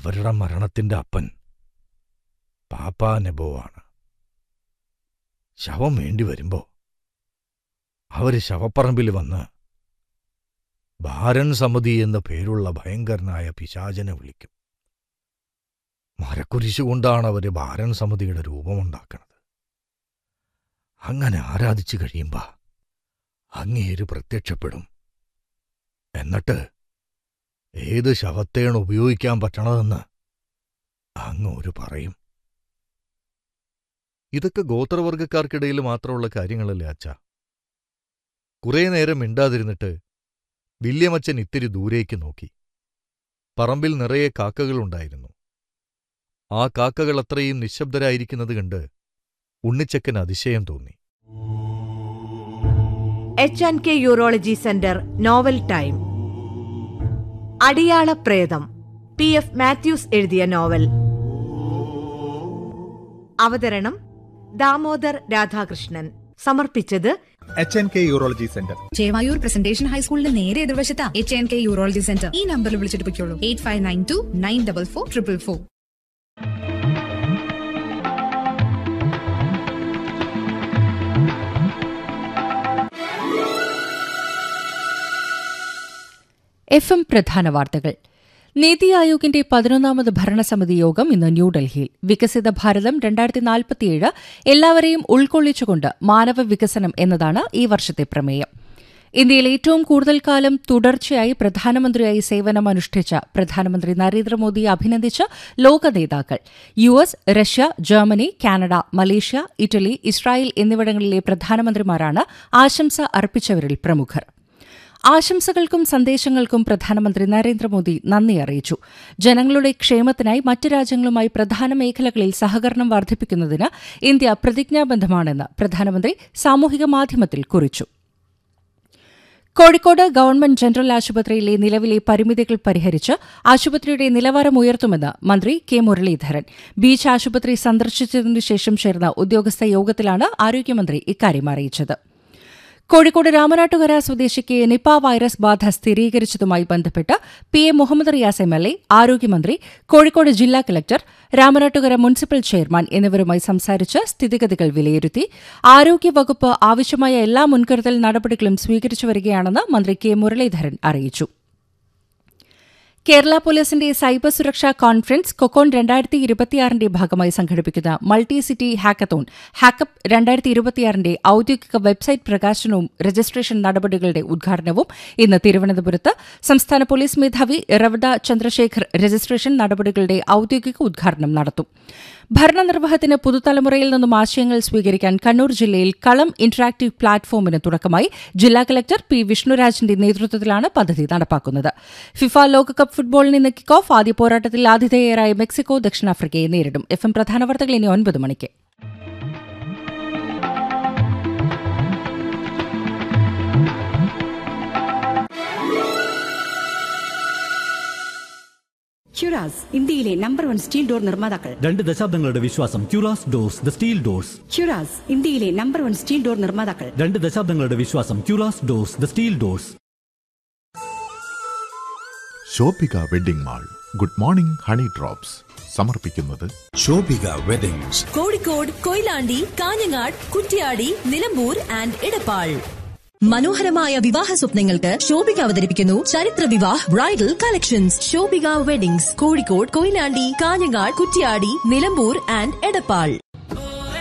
അവരുടെ മരണത്തിന്റെ അപ്പൻ പാപ്പാ നെബോ ആണ് ശവം വേണ്ടി വരുമ്പോ അവര് ശവപ്പറമ്പിൽ വന്ന് ഭാരൻ സമിതി എന്ന പേരുള്ള ഭയങ്കരനായ പിശാചനെ വിളിക്കും മരക്കുരിശ് കൊണ്ടാണ് അവര് ഭാരൻ സമിതിയുടെ രൂപമുണ്ടാക്കുന്നത് അങ്ങനെ ആരാധിച്ചു കഴിയുമ്പോ അങ്ങേര് പ്രത്യക്ഷപ്പെടും എന്നിട്ട് ഏത് ശവത്തേണ് ഉപയോഗിക്കാൻ പറ്റണതെന്ന് അങ്ങ് ഒരു പറയും ഇതൊക്കെ ഗോത്രവർഗക്കാർക്കിടയിൽ മാത്രമുള്ള കാര്യങ്ങളല്ലേ അച്ഛ കുറേ നേരം മിണ്ടാതിരുന്നിട്ട് വില്യമച്ചൻ ഇത്തിരി ദൂരേക്ക് നോക്കി പറമ്പിൽ നിറയെ കാക്കകളുണ്ടായിരുന്നു ആ കാക്കകൾ അത്രയും നിശബ്ദരായിരിക്കുന്നത് കണ്ട് ഉണ്ണിച്ചക്കൻ അതിശയം തോന്നി H and K urology centre novel time അടിയാള പ്രേതം പി എഫ് മാത്യൂസ് എഴുതിയ നോവൽ അവതരണം ദാമോദർ രാധാകൃഷ്ണൻ സമർപ്പിച്ചത് H N K urology centre Chevayur Presentation ഹൈസ്കൂളിന്റെ നേരെ എതിർവശത്താ H N K urology centre ഈ നമ്പറിൽ വിളിച്ചിട്ട് പൊയ്ക്കോളൂ eight five nine two nine double four triple four F M പ്രധാന വാർത്തകൾ നീതി ആയോഗിന്റെ പതിനൊന്നാമത് ഭരണസമിതി യോഗം ഇന്ന് ന്യൂഡൽഹിയിൽ വികസിത ഭാരതം രണ്ടായിരത്തി നാൽപ്പത്തിയേഴ് എല്ലാവരെയും ഉൾക്കൊള്ളിച്ചുകൊണ്ട് മാനവ വികസനം എന്നതാണ് ഈ വർഷത്തെ പ്രമേയം ഇന്ത്യയിൽ ഏറ്റവും കൂടുതൽ കാലം തുടർച്ചയായി പ്രധാനമന്ത്രിയായി സേവനമനുഷ്ഠിച്ച പ്രധാനമന്ത്രി നരേന്ദ്രമോദിയെ അഭിനന്ദിച്ച് ലോക നേതാക്കൾ U S Russia Germany Canada Malaysia Italy Israel എന്നിവിടങ്ങളിലെ പ്രധാനമന്ത്രിമാരാണ് ആശംസ അർപ്പിച്ചവരിൽ പ്രമുഖർ ആശംസകൾക്കും സന്ദേശങ്ങൾക്കും പ്രധാനമന്ത്രി നരേന്ദ്രമോദി നന്ദി അറിയിച്ചു ജനങ്ങളുടെ ക്ഷേമത്തിനായി മറ്റ് രാജ്യങ്ങളുമായി പ്രധാന മേഖലകളിൽ സഹകരണം വർദ്ധിപ്പിക്കുന്നതിന് ഇന്ത്യ പ്രതിജ്ഞാബദ്ധമാണെന്ന് പ്രധാനമന്ത്രി സാമൂഹിക മാധ്യമത്തിൽ കുറിച്ചു കോഴിക്കോട് ഗവൺമെന്റ് ജനറൽ ആശുപത്രിയിലെ നിലവിലെ പരിമിതികൾ പരിഹരിച്ച് ആശുപത്രിയുടെ നിലവാരം ഉയർത്തുമെന്ന് മന്ത്രി കെ മുരളീധരൻ ബീച്ച് ആശുപത്രി സന്ദർശിച്ചതിനു ശേഷം ചേർന്ന ഉദ്യോഗസ്ഥ യോഗത്തിലാണ് ആരോഗ്യമന്ത്രി ഇക്കാര്യം അറിയിച്ചത് കോഴിക്കോട് രാമനാട്ടുകര സ്വദേശിക്ക് നിപ വൈറസ് ബാധ സ്ഥിരീകരിച്ചതുമായി ബന്ധപ്പെട്ട് P A Muhammad Riyas M L A ആരോഗ്യമന്ത്രി കോഴിക്കോട് ജില്ലാ കലക്ടർ രാമനാട്ടുകര മുനിസിപ്പൽ ചെയർമാൻ എന്നിവരുമായി സംസാരിച്ച് സ്ഥിതിഗതികൾ വിലയിരുത്തി ആരോഗ്യവകുപ്പ് ആവശ്യമായ എല്ലാ മുൻകരുതൽ നടപടികളും സ്വീകരിച്ചു വരികയാണെന്ന് മന്ത്രി കെ മുരളീധരൻ അറിയിച്ചു കേരള പോലീസിന്റെ സൈബർ സുരക്ഷാ കോൺഫറൻസ് കൊക്കോൺ രണ്ടായിരത്തി ഇരുപത്തിയാറിന്റെ ഭാഗമായി സംഘടിപ്പിക്കുന്ന മൾട്ടി സിറ്റി ഹാക്കത്തോൺ ഹാക്കപ്പ് രണ്ടായിരത്തി ഇരുപത്തിയാറിന്റെ ഔദ്യോഗിക വെബ്സൈറ്റ് പ്രകാശനവും രജിസ്ട്രേഷൻ നടപടികളുടെ ഉദ്ഘാടനവും ഇന്ന് തിരുവനന്തപുരത്ത് സംസ്ഥാന പോലീസ് മേധാവി റവദ ചന്ദ്രശേഖർ രജിസ്ട്രേഷൻ നടപടികളുടെ ഔദ്യോഗിക ഉദ്ഘാടനം നടത്തും ഭരണനിർവഹണത്തിന് പുതുതലമുറയിൽ നിന്നും ആശയങ്ങൾ സ്വീകരിക്കാൻ കണ്ണൂർ ജില്ലയിൽ കളം ഇന്ററാക്ടീവ് പ്ലാറ്റ്ഫോമിന് തുടക്കമായി ജില്ലാ കലക്ടർ പി വിഷ്ണുരാജിന്റെ നേതൃത്വത്തിലാണ് പദ്ധതി നടപ്പാക്കുന്നത് ഫിഫ ലോകകപ്പ് ഫുട്ബോളിന് ഇന്ന് കിക്ക് ഓഫ് ആദ്യ പോരാട്ടത്തിൽ ആതിഥേയരായ മെക്സിക്കോ ദക്ഷിണാഫ്രിക്കയെ നേരിടും എഫ് എം പ്രധാന വാർത്തകൾ ഇനി ഒൻപത് മണിക്ക് ക്യുറാസ് ഇന്ത്യയിലെ നമ്പർ വൺ സ്റ്റീൽ ഡോർ നിർമ്മാതാക്കൾ രണ്ട് ദശാബ്ദങ്ങളുടെ വിശ്വാസം ക്യൂറാസ് ഡോർസ് ദ സ്റ്റീൽ ഡോർസ് ക്യുറാസ് ഇന്ത്യയിലെ നമ്പർ വൺ സ്റ്റീൽ ഡോർ നിർമ്മാതാക്കൾ രണ്ട് ദശാബ്ദങ്ങളുടെ വിശ്വാസം ക്യൂറാസ് doors the steel doors Shobhika wedding mall good morning honey drops സമർപ്പിക്കുന്നത് ശോഭിക വെഡിങ്സ് കോഴിക്കോട് കൊയിലാണ്ടി കാഞ്ഞങ്ങാട് കുറ്റ്യാടി നിലമ്പൂർ ആൻഡ് ഇടപ്പാൾ മനോഹരമായ വിവാഹ സ്വപ്നങ്ങൾക്ക് ശോഭിക അവതരിപ്പിക്കുന്നു ചരിത്ര Vivah bridal collections Shobhika weddings Kozhikode Koyilandy Kanhangad Kuttiadi Nilambur and Edappal